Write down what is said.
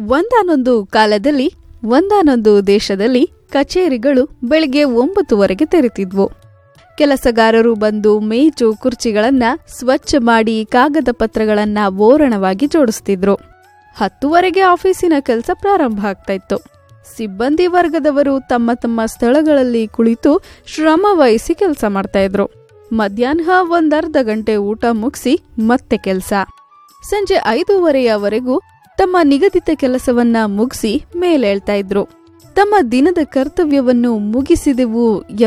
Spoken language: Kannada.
ಒಂದಾನೊಂದು ಕಾಲದಲ್ಲಿ ಒಂದಾನೊಂದು ದೇಶದಲ್ಲಿ ಕಚೇರಿಗಳು ಬೆಳಿಗ್ಗೆ ಒಂಬತ್ತುವರೆಗೆ ತೆರೆತಿದ್ವು ಕೆಲಸಗಾರರು ಬಂದು ಮೇಜು ಕುರ್ಚಿಗಳನ್ನ ಸ್ವಚ್ಛ ಮಾಡಿ ಕಾಗದ ಪತ್ರಗಳನ್ನ ಓರಣವಾಗಿ ಜೋಡಿಸ್ತಿದ್ರು ಹತ್ತುವರೆಗೆ ಆಫೀಸಿನ ಕೆಲಸ ಪ್ರಾರಂಭ ಆಗ್ತಾ ಇತ್ತು ಸಿಬ್ಬಂದಿ ವರ್ಗದವರು ತಮ್ಮ ತಮ್ಮ ಸ್ಥಳಗಳಲ್ಲಿ ಕುಳಿತು ಶ್ರಮ ವಹಿಸಿ ಕೆಲಸ ಮಾಡ್ತಾ ಇದ್ರು ಮಧ್ಯಾಹ್ನ ಒಂದರ್ಧ ಗಂಟೆ ಊಟ ಮುಗಿಸಿ ಮತ್ತೆ ಕೆಲಸ ಸಂಜೆ ಐದೂವರೆಯವರೆಗೂ ತಮ್ಮ ನಿಗದಿತ ಕೆಲಸವನ್ನ ಮುಗಿಸಿ ಮೇಲೇಳ್ತಾ ಇದ್ರು ತಮ್ಮ ದಿನದ ಕರ್ತವ್ಯವನ್ನು ಮುಗಿಸಿದೆವು